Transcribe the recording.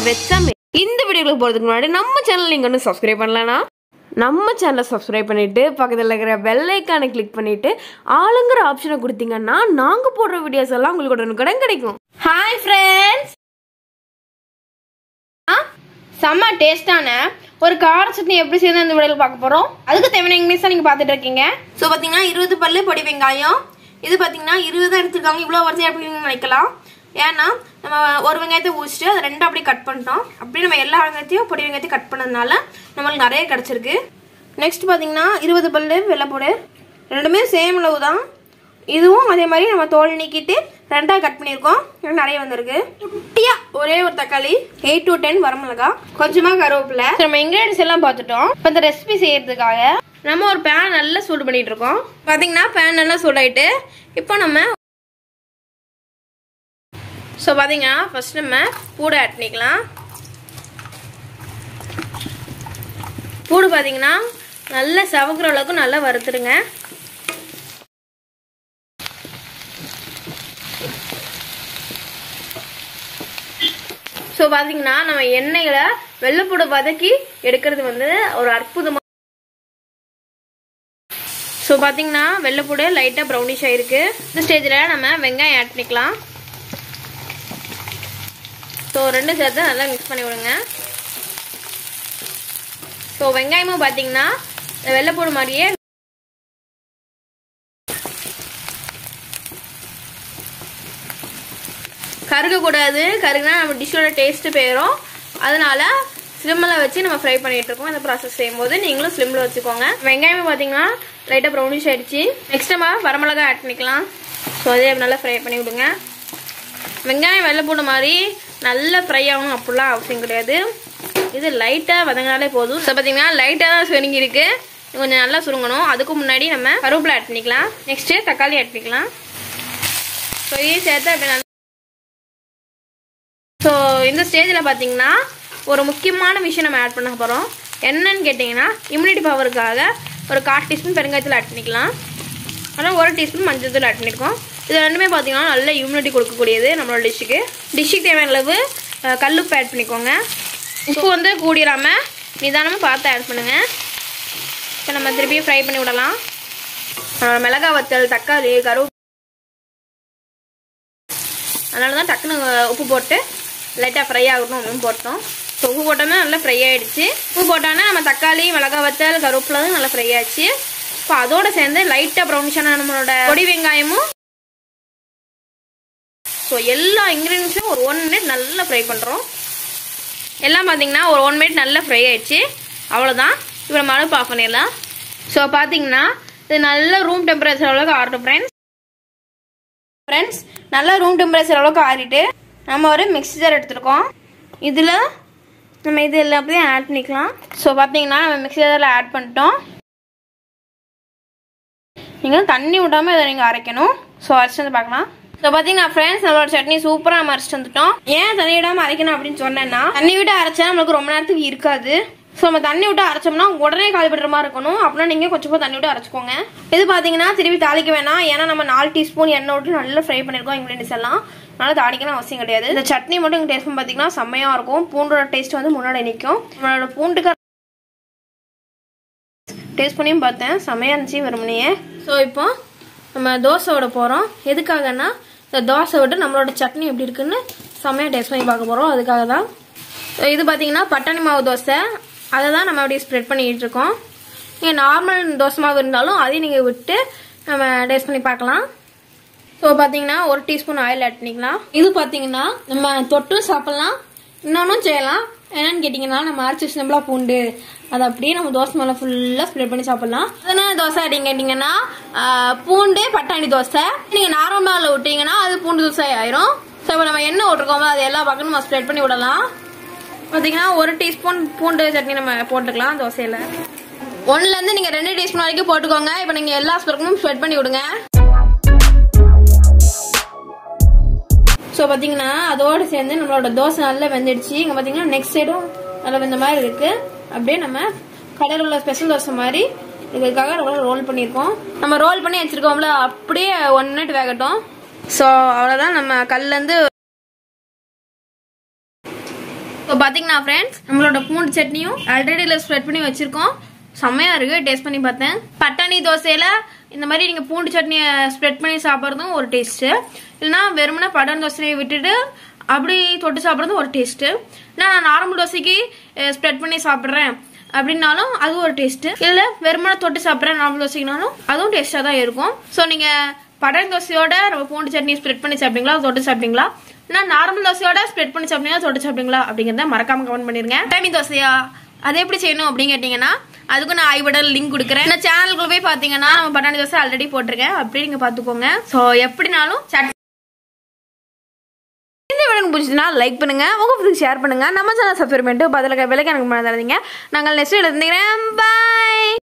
வெச்சமே இந்த வீடியோக்கு போகிறதுக்கு முன்னாடி நம்ம சேனல் நீங்கள் ஒன்றும் சப்ஸ்கிரைப் பண்ணலனா நம்ம சேனலை சப்ஸ்கிரைப் பண்ணிவிட்டு பக்கத்தில் இருக்கிற பெல் ஐக்கானை கிளிக் பண்ணிவிட்டு ஆளுங்கிற ஆப்ஷனை கொடுத்தீங்கன்னா நாங்கள் போடுற வீடியோஸ் எல்லாம் உங்களுக்கு உடனுக்குடன் கிடைக்கும் ஹாய் ஃப்ரெண்ட்ஸ் செம்ம டேஸ்டான ஒரு கார சட்னி எப்படி செய்யணும் இந்த வீடியோவில் பார்க்க போகிறோம் அதுக்கு தேவையான இங்கிலீஷ் நீங்கள் பார்த்துட்டு இருக்கீங்க ஸோ பார்த்தீங்கன்னா இருபது பல்லு பொடி வெங்காயம் இது பார்த்தீங்கன்னா இருபது தான் எடுத்துருக்காங்க இவ்வளோ வரிசை அப்படின்னு நினைக்கலாம் ஏன்னா நம்ம ஒரு வெங்காயத்தை ஊசிட்டு அதை ரெண்டும் அப்படியே கட் பண்ணிட்டோம் அப்படியே நம்ம எல்லா வெங்காயத்தையும் பொடி வெங்காயத்தையும் கட் பண்ணதுனால நம்மளுக்கு நிறைய கிடச்சிருக்கு நெக்ஸ்ட் பார்த்தீங்கன்னா இருபது பல்லு வெள்ளைப்பூடு ரெண்டுமே சேம் அளவு தான் இதுவும் அதே மாதிரி நம்ம தோல் நீக்கிட்டு ரெண்டாக கட் பண்ணியிருக்கோம் இன்னும் நிறைய வந்திருக்கு குட்டியா ஒரே ஒரு தக்காளி எயிட் டு டென் வரமிளகா கொஞ்சமாக கருவேப்பிலை So, நம்ம இன்கிரீடியன்ஸ் எல்லாம் பார்த்துட்டோம் இப்போ இந்த ரெசிபி செய்யறதுக்காக நம்ம ஒரு பேன் நல்லா சூடு பண்ணிட்டு இருக்கோம் பாத்தீங்கன்னா பேன் நல்லா சூடாயிட்டு இப்போ நம்ம ஸோ பாத்தீங்கன்னா ஃபர்ஸ்ட் நம்ம பூடு ஆட் பண்ணிக்கலாம் பூடு பாத்தீங்கன்னா நல்லா சவக்கிற அளவுக்கு நல்லா வறுத்துடுங்க ஸோ பாத்தீங்கன்னா நம்ம எண்ணெயில வெள்ளைப்பூடு வதக்கி எடுக்கிறது வந்து ஒரு அற்புதமா ஸோ பார்த்தீங்கன்னா வெள்ளைப்பூடு லைட்டாக ப்ரௌனிஷ் ஆயிருக்கு இந்த ஸ்டேஜில் நம்ம வெங்காயம் ஆட் பண்ணிக்கலாம் ஸோ ரெண்டும் சேர்த்து நல்லா மிக்ஸ் பண்ணி விடுங்க ஸோ வெங்காயமும் பார்த்தீங்கன்னா இந்த வெள்ளைப்பூடு மாதிரியே கருகக்கூடாது கருகுனா நம்ம டிஷ்ஷோட டேஸ்ட்டு போயிடும் அதனால ஸ்லிம்மில் வச்சு நம்ம ஃப்ரை பண்ணிட்டு இருக்கோம் இந்த ப்ராசஸ் செய்யும்போது நீங்களும் ஸ்லிம்மில் வச்சுக்கோங்க வெங்காயம் பார்த்தீங்கன்னா லைட்டாக ப்ரௌனிஷ் ஆயிடுச்சு நெக்ஸ்ட் நம்ம வரமிளகா ஆட் பண்ணிக்கலாம் ஸோ அதே நல்லா ஃப்ரை பண்ணி விடுங்க வெங்காயம் வெள்ளை பூண்டு மாதிரி நல்லா ஃப்ரை ஆகணும் அப்படிலாம் அவசியம் கிடையாது இது லைட்டாக வதங்கினாலே போதும் ஸோ பார்த்தீங்கன்னா லைட்டாக தான் சுருங்கி இருக்கு இது கொஞ்சம் நல்லா சுருங்கணும் அதுக்கு முன்னாடி நம்ம கருவேப்பிலை ஆட் பண்ணிக்கலாம் நெக்ஸ்ட்டு தக்காளி ஆட் பண்ணிக்கலாம் ஸோ இதையும் சேர்த்து அப்படி நல்லா ஸோ இந்த ஸ்டேஜில் பார்த்தீங்கன்னா ஒரு முக்கியமான விஷயம் நம்ம ஆட் பண்ண போகிறோம் என்னன்னு கேட்டிங்கன்னா இம்யூனிட்டி பவருக்காக ஒரு கால் டீஸ்பூன் பெருங்காயத்தில் ஆட் பண்ணிக்கலாம் ஆனால் ஒரு டீஸ்பூன் மஞ்சள் தூள் ஆட் பண்ணியிருக்கோம் இது ரெண்டுமே பார்த்தீங்கன்னா நல்ல இம்யூனிட்டி கொடுக்கக்கூடியது நம்மளோட டிஷ்ஷுக்கு டிஷ்ஷுக்கு தேவையான அளவு அஹ், கல்லுப்பு ஆட் பண்ணிக்கோங்க உப்பு வந்து கூடிராமல் நிதானமாக பார்த்து ஆட் பண்ணுங்கள் இப்போ நம்ம திருப்பியும் ஃப்ரை பண்ணி விடலாம் அஹ், மிளகா வத்தல் தக்காளி கருவு அதனால தான் டக்குன்னு உப்பு போட்டு லைட்டாக ஃப்ரை ஆகட்டும் அப்படின்னு போட்டோம் ஸோ உப்பு போட்டோம்னா நல்லா ஃப்ரை ஆயிடுச்சு உப்பு போட்டோன்னா நம்ம தக்காளி மிளகா வத்தல் கருவேப்பிலும் நல்லா ஃப்ரை ஆச்சு இப்போ அதோட சேர்ந்து லைட்டாக ப்ரௌனிஷான நம்மளோட பொடி வெங்காயமும் ஸோ எல்லா இன்க்ரீடியன்ஸும் ஒரு ஒன் மினிட் நல்லா ஃப்ரை பண்ணுறோம் எல்லாம் பார்த்தீங்கன்னா ஒரு ஒன் மினிட் நல்லா ஃப்ரை ஆயிடுச்சு அவ்வளோதான் இப்போ நம்ம அடுப்பு ஆஃப் பண்ணிடலாம் ஸோ பார்த்தீங்கன்னா இது நல்ல ரூம் டெம்பரேச்சர் அளவுக்கு ஆகட்டும் ஃப்ரெண்ட்ஸ் ஃப்ரெண்ட்ஸ் நல்லா ரூம் டெம்பரேச்சர் அளவுக்கு ஆறிட்டு நம்ம ஒரு மிக்ஸி ஜார் எடுத்துருக்கோம் இதில் நம்ம இது எல்லாத்தையும் ஆட் பண்ணிக்கலாம் ஸோ பார்த்தீங்கன்னா நம்ம மிக்ஸி ஜாரில் ஆட் பண்ணிட்டோம் நீங்கள் தண்ணி விடாமல் இதை நீங்கள் அரைக்கணும் ஸோ அரைச்சிட்டு வந்து பார்க்கலாம் ஸோ பார்த்தீங்கன்னா ஃப்ரெண்ட்ஸ் நம்மளோட சட்னி சூப்பராக நம்ம அரைச்சிட்டு வந்துட்டோம் ஏன் தண்ணி விடாமல் அரைக்கணும் அப்படின்னு சொன்னேன்னா தண்ணி விட்டு அரைச்சா நம்மளுக்கு ரொம்ப நேரத்துக்கு இருக்காது ஸோ நம்ம தண்ணி விட்டு அரைச்சோம்னா உடனே காலி படுற மாதிரி இருக்கணும் அப்படின்னா நீங்கள் கொஞ்சமாக தண்ணி விட்டு அரைச்சிக்கோங்க இது பார்த்தீங்கன்னா திருப்பி தாளிக்க வேணாம் ஏன்னா நம்ம நாலு டீஸ்பூன் எண்ணெய் விட்டு நல்லா ஃப்ரை பண்ணியிருக்கோம் இன்க்ரீடியன்ஸ் எல்லாம் அதனால தாளிக்கணும் அவசியம் கிடையாது இந்த சட்னி மட்டும் இங்கே டேஸ்ட் பார்த்தீங்கன்னா செம்மையாக இருக்கும் பூண்டோட டேஸ்ட் வந்து முன்னாடி நிற்கும் நம்மளோட பூண்டுக்கு டேஸ்ட் பண்ணியும் பார்த்தேன் செம்மையாக இருந்துச்சு வெறுமனையே ஸோ இப்போ நம்ம தோசை விட போகிறோம் எதுக்காகன்னா இந்த தோசை விட்டு நம்மளோட சட்னி எப்படி இருக்குன்னு செம்மையாக டேஸ்ட் பண்ணி பார்க்க போகிறோம் அதுக்காக தான் ஸோ இது பார்த்தீங்கன்னா பட்டாணி மாவு தோசை அதை தான் நம்ம அப்படியே ஸ்ப்ரெட் பண்ணிட்டு இருக்கோம் நீங்கள் நார்மல் தோசை மாவு இருந்தாலும் அதையும் நீங்கள் விட்டு நம்ம டேஸ்ட் பண்ணி பார்க்கலாம் ஸோ பார்த்தீங்கன்னா ஒரு டீஸ்பூன் ஆயில் ஆட் பண்ணிக்கலாம் இது பார்த்தீங்கன்னா நம்ம தொட்டும் சாப்பிட்லாம் இன்னொன்னும் செய்யலாம் என்னன்னு கேட்டிங்கன்னா நம்ம அரைச்சி சிம்பிளா பூண்டு அதை அப்படியே நம்ம தோசை மேலே ஃபுல்லாக ஸ்ப்ரெட் பண்ணி சாப்பிட்லாம் அதனால தோசை அப்படின்னு கேட்டிங்கன்னா ஆஹ், பூண்டு பட்டாணி தோசை நீங்கள் நார்மலாக விட்டீங்கன்னா அது பூண்டு தோசை ஆயிரும் ஸோ இப்போ நம்ம எண்ணெய் விட்டுருக்கோம்ல அது எல்லா பக்கமும் நம்ம ஸ்ப்ரெட் பண்ணி விடலாம் பார்த்தீங்கன்னா ஒரு டீஸ்பூன் பூண்டு சட்னி நம்ம போட்டுக்கலாம் தோசையில் ஒன்றுலேருந்து நீங்கள் ரெண்டு டீஸ்பூன் வரைக்கும் போட்டுக்கோங்க இப்போ நீங்கள் எல்லா பக்கமும் ஸ்ப்ரெட் பண்ணி விடுங்க ஸோ பார்த்தீங்கன்னா அதோடு சேர்ந்து நம்மளோட தோசை நல்லா வெந்துடுச்சு இங்கே பார்த்தீங்கன்னா நெக்ஸ்ட் சைடும் நல்லா வெந்த மாதிரி இருக்கு அப்படியே நம்ம கடையில் உள்ள ஸ்பெஷல் தோசை மாதிரி இதுக்காக ரோல் பண்ணியிருக்கோம் நம்ம ரோல் பண்ணி வச்சிருக்கோம்ல அப்படியே ஒன் மினிட் வேகட்டும் ஸோ அவ்வளோதான் நம்ம கல்லேருந்து இப்போ பார்த்தீங்கன்னா ஃப்ரெண்ட்ஸ் நம்மளோட பூண்டு சட்னியும் ஆல்ரெடி இதில் ஸ்ப்ரெட் பண்ணி வச்சிருக்கோம் செம்மையா இருக்கு டேஸ்ட் பண்ணி பார்த்தேன் பட்டாணி தோசையில இந்த மாதிரி நீங்க பூண்டு சட்னியை ஸ்ப்ரெட் பண்ணி சாப்பிட்றதும் ஒரு டேஸ்ட் இல்லைன்னா வெறுமனே பட்டாணி தோசையை விட்டுட்டு அப்படி தொட்டு சாப்பிட்றதும் ஒரு டேஸ்ட் இல்லை நான் நார்மல் தோசைக்கு ஸ்ப்ரெட் பண்ணி சாப்பிட்றேன் அப்படின்னாலும் அதுவும் ஒரு டேஸ்ட் இல்ல வெறுமனே தொட்டு சாப்பிட்றேன் நார்மல் தோசைக்குனாலும் அதுவும் டேஸ்டா தான் இருக்கும் ஸோ நீங்க பட்டாணி தோசையோட நம்ம பூண்டு சட்னி ஸ்ப்ரெட் பண்ணி சாப்பிட்டீங்களா தொட்டு சாப்பிட்டீங்களா இல்ல நார்மல் தோசையோட ஸ்ப்ரெட் பண்ணி சாப்பிட்டீங்களா தொட்டு சாப்பிட்டீங்களா அப்படிங்கறத மறக்காம கமெண்ட் பண்ணிருங்க பட்டாணி தோசையா அது எப்படி செய்யணும் அப்படின்னு கேட்டீங்கன்னா அதுக்கும் நான் ஐபடல் லிங்க் கொடுக்குறேன் இந்த சேனலுக்குள்ள போய் பாத்தீங்கன்னா நம்ம பட்டாணி தோசை ஆல்ரெடி போட்டிருக்கேன் அப்படி நீங்க பாத்துக்கோங்க ஸோ எப்படினாலும் சட்னி இந்த வீடியோ உங்களுக்கு பிடிச்சதுன்னா லைக் பண்ணுங்க உங்க ஃப்ரெண்ட்ஸ் ஷேர் பண்ணுங்க நம்ம சேனல் சப்ஸ்கிரைப் பண்ணிட்டு பதிலுக்கு விலைக்கு எனக்கு பண்ண தராதீங்க நாங்கள் நெக்ஸ்ட் எடுத்துக்கிறேன்